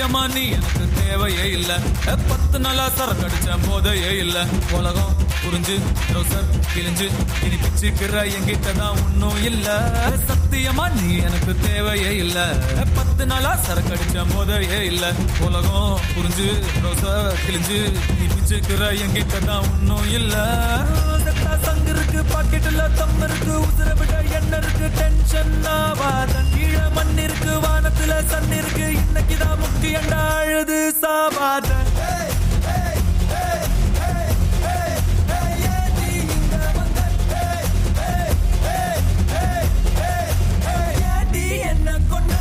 சத்தியமா நீ எனக்கு தேவையே இல்ல ஏ, பத்து நாளா சரக்கு அடிச்ச போதையே இல்ல உலகம் புரிஞ்சு ரோசர் கிழிஞ்சு இனி பிச்சுக்கிற என்கிட்ட தான் ஒன்னும் இல்ல ஏ, சத்தியமா நீ எனக்கு தேவையே இல்ல ஏ, பத்து நாளா சரக்கு அடிச்ச போதையே இல்ல உலகம் புரிஞ்சு ரோசர் கிழிஞ்சு நீ பிச்சுக்கிற என்கிட்ட தான் ஒன்னும் இல்ல செத்தா சங்கு இருக்கு பாக்கெட்டுல தம் இருக்கு உசுர விட எண்ணெய் இருக்கு டென்ஷன் ஆவாத கீழே மண் இருக்கு வானத்துல சன் இருக்கு இன்னைக்குதான் முக்கியண்டா அழுது சாவாத என்ன கொண்ட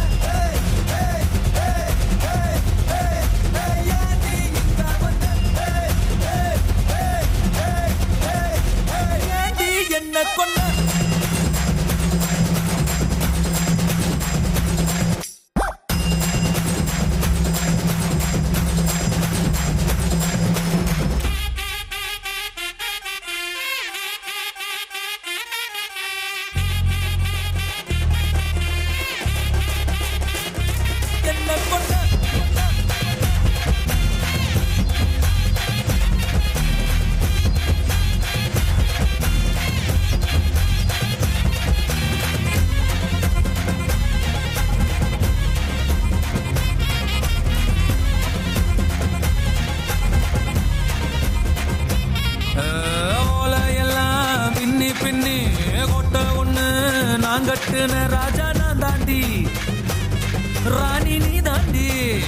ஏண்டி என்ன கொண்ட என்ன கொண்ட ஓலையெல்லாம் பின்னி பின்னி கொட்டை ஒண்ணு நான் கட்டுன ராஜா நான் தாண்டி ராணி நீ தாண்டி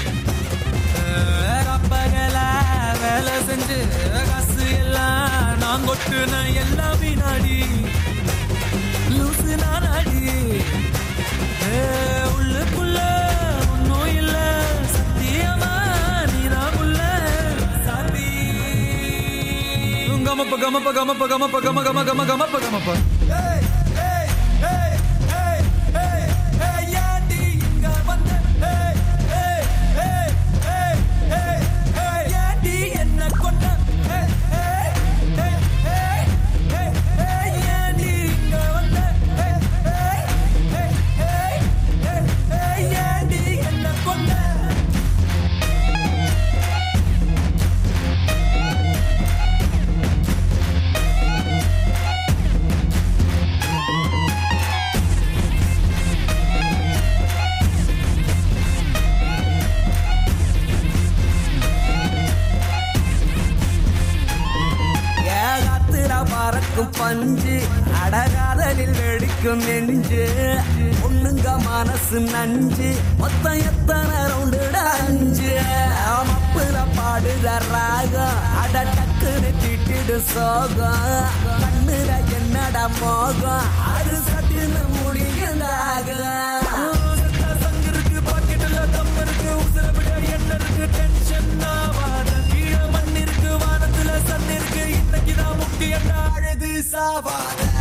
ரப்பகல வேலை செஞ்சு காசு எல்லாம் நான் கொட்டுன எல்லாம் வினாடி லூசு நானாடி ஏ, உள்ளுக்குள்ள ஒண்ணும் இல்ல சத்தியமா நீதான் உள்ள சாத்தி கமப்ப கமப்ப கமப்ப கமப்ப கம கம கம கமப்ப கமப்ப என்ன கொண்ட ஏண்டி இங்க வந்த ஏண்டி என்ன கொண்ட ஏகாத்திர பறக்கும் பஞ்சு அடகாதலில் வெடிக்கும் நெஞ்சு பொண்ணுங்க மனசு நஞ்சு மொத்தம் எத்தனை ரவுண்டுட அஞ்சு மப்புல பாடுற ராகம் அட டக்குன்னு திட்டிடு சோகம் கண்ணுல என்னட மோகம் அது சட்டுன்னு முடியுதாக சங்கு இருக்கு பாக்கெட்டுல தம் இருக்கு உசுர விட எண்ணெய் இருக்கு டென்ஷன் ஆவாத கீழே மண் இருக்கு வானத்துல சன் இருக்கு இன்னைக்குதான் முக்கியண்டா அழகு சாவாத